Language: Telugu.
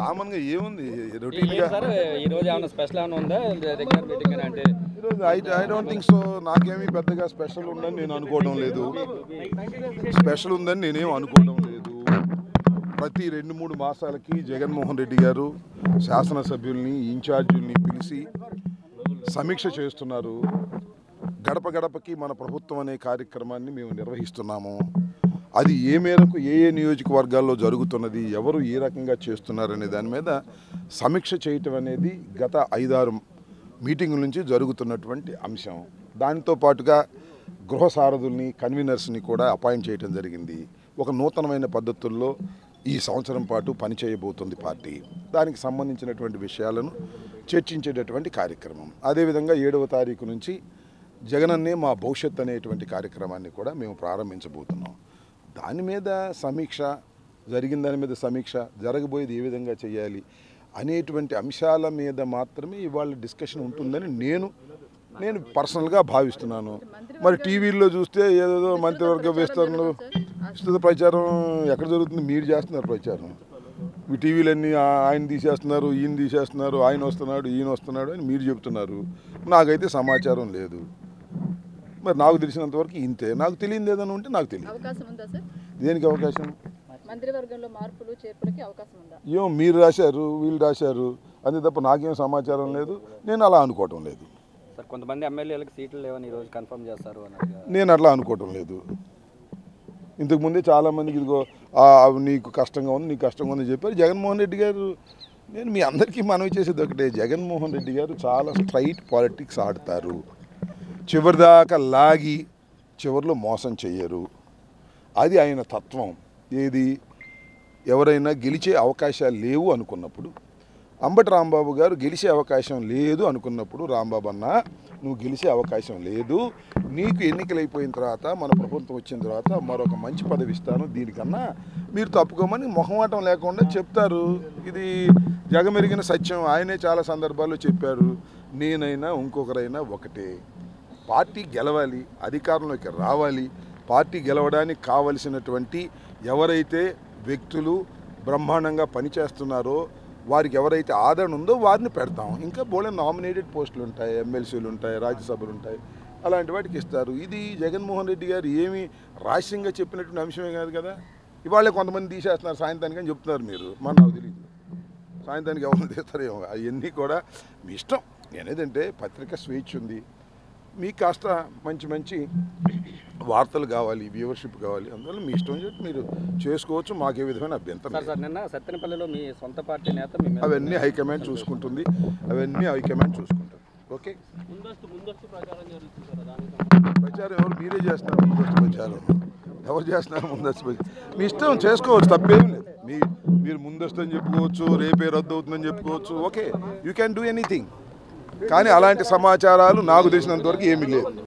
కామన్గా ఏముంది రొటీన్గా సార్ ఈ రోజు ఏమైనా స్పెషల్ ఏమైనా ఉందా రెగ్యులర్ మీటింగ్ అని అంటే ఈరోజు I I don't think so నాకేమీ పెద్దగా స్పెషల్ ఉందని నేను అనుకోవడం లేదు స్పెషల్ ఉందని నేనేం అనుకోవడం లేదు ప్రతి రెండు మూడు మాసాలకి జగన్మోహన్ రెడ్డి గారు శాసనసభ్యుల్ని ఇన్ఛార్జీల్ని పిలిచి సమీక్ష చేస్తున్నారు గడప గడపకి మన ప్రభుత్వం అనే కార్యక్రమాన్ని మేము నిర్వహిస్తున్నాము అది ఏ మేరకు ఏ ఏ నియోజకవర్గాల్లో జరుగుతున్నది ఎవరు ఏ రకంగా చేస్తున్నారనే దాని మీద సమీక్ష చేయటం అనేది గత ఐదారు మీటింగుల నుంచి జరుగుతున్నటువంటి అంశం దానితో పాటుగా గృహ సారథుల్ని కన్వీనర్స్ని కూడా అపాయింట్ చేయడం జరిగింది ఒక నూతనమైన పద్ధతుల్లో ఈ సంవత్సరం పాటు పనిచేయబోతుంది పార్టీ దానికి సంబంధించినటువంటి విషయాలను చర్చించేటటువంటి కార్యక్రమం అదేవిధంగా ఏడవ తారీఖు నుంచి జగనన్నే మా భవిష్యత్ అనేటువంటి కార్యక్రమాన్ని కూడా మేము ప్రారంభించబోతున్నాం దాని మీద సమీక్ష జరిగిన దాని మీద సమీక్ష జరగబోయేది ఏ విధంగా చేయాలి అనేటువంటి అంశాల మీద మాత్రమే ఇవాళ డిస్కషన్ ఉంటుందని నేను నేను పర్సనల్గా భావిస్తున్నాను మరి టీవీల్లో చూస్తే ఏదేదో మంత్రివర్గ విస్తరణలు విస్తృత ప్రచారం ఎక్కడ జరుగుతుంది మీరు చేస్తున్నారు ప్రచారం ఈ టీవీలన్నీ ఆ- ఆయన తీసేస్తున్నారు ఈయన తీసేస్తున్నారు ఆయన వస్తున్నాడు ఈయన వస్తున్నాడు అని మీరు చెప్తున్నారు నాకైతే సమాచారం లేదు మరి నాకు తెలిసినంత వరకు ఇంతే నాకు తెలియదు ఏదైనా ఉంటే నాకు తెలియదు అవకాశం ఉందా సార్ దేనికి అవకాశం మంత్రివర్గంలో మార్పులు చేర్పులకి అవకాశం ఉందా ఏమో మీరు రాశారు వీళ్ళు రాశారు అంతే తప్ప నాకేం సమాచారం లేదు నేను అలా అనుకోవటం లేదు సార్ కొంతమంది ఎమ్మెల్యేలకు సీట్లు లేవని ఈ రోజు కన్ఫర్మ్ చేస్తారు అన్నట్టుగా నేను అట్లా అనుకోవటం లేదు ఇంతకుముందే చాలామందికి ఇదిగో "ఆ, నీకు కష్టంగా ఉంది నీకు కష్టంగా ఉంది చెప్పారు జగన్మోహన్ రెడ్డి గారు నేను మీ అందరికీ మనవి చేసేది ఒకటే జగన్మోహన్ రెడ్డి గారు చాలా స్ట్రైట్ పాలిటిక్స్ ఆడతారు చివరిదాకా లాగి చివరిలో మోసం చెయ్యరు అది ఆయన తత్వం ఏది ఎవరైనా గెలిచే అవకాశాలు లేవు అనుకున్నప్పుడు అంబటి రాంబాబు గారు గెలిచే అవకాశం లేదు అనుకున్నప్పుడు రాంబాబు అన్న నువ్వు గెలిచే అవకాశం లేదు నీకు ఎన్నికలు అయిపోయిన తర్వాత మన ప్రభుత్వం వచ్చిన తర్వాత మరొక మంచి పదవి ఇస్తాను దీనికన్నా మీరు తప్పుకోమని మొహమాటం లేకుండా చెప్తారు ఇది జగమెరిగిన సత్యం ఆయనే చాలా సందర్భాల్లో చెప్పారు నేనైనా ఇంకొకరైనా ఒకటే పార్టీ గెలవాలి అధికారంలోకి రావాలి పార్టీ గెలవడానికి కావలసినటువంటి ఎవరైతే వ్యక్తులు బ్రహ్మాండంగా పనిచేస్తున్నారో వారికి ఎవరైతే ఆదరణ ఉందో వారిని పెడతాం ఇంకా బోలే నామినేటెడ్ పోస్టులు ఉంటాయి ఎమ్మెల్సీలు ఉంటాయి రాజ్యసభలు ఉంటాయి అలాంటి వాటికి ఇస్తారు ఇది జగన్మోహన్ రెడ్డి గారు ఏమి రహస్యంగా చెప్పినటువంటి అంశమే కాదు కదా ఇవాళే కొంతమంది తీసేస్తున్నారు సాయంత్రానికి అని చెప్తున్నారు మీరు మన నాకు తెలియదు సాయంత్రానికి ఎవరు తీస్తారేమో అవన్నీ కూడా మీ ఇష్టం నేనేదంటే పత్రిక స్వేచ్ఛ ఉంది మీకు కాస్త మంచి మంచి వార్తలు కావాలి వ్యూవర్షిప్ కావాలి అందువల్ల మీ ఇష్టం చెప్పి మీరు చేసుకోవచ్చు మాకే విధమైన అభ్యంతరం సార్ లేదు. సార్ నిన్న సత్తెనపల్లిలో మీ సొంత పార్టీ నేత మీ మీద అవన్నీ హైకమాండ్ చూసుకుంటుంది అవన్నీ హైకమాండ్ చూసుకుంటుంది ఓకే ముందస్తు ముందస్తు ప్రచారం జరుగుతుంది సార్ దానికి ప్రచారం ఎవరు మీరే చేస్తున్నారు ముందస్తు ప్రచారం ఎవరు చేస్తున్నారు ముందస్తు ప్రచారం మీ ఇష్టం చేసుకోవచ్చు తప్పేం లేదు మీ మీరు ముందస్తు అని చెప్పుకోవచ్చు రేపే రద్దు అవుతుందని చెప్పుకోవచ్చు okay you can do anything కానీ అలాంటి సమాచారాలు నాకు తెలిసినంత వరకు ఏమీ లేదు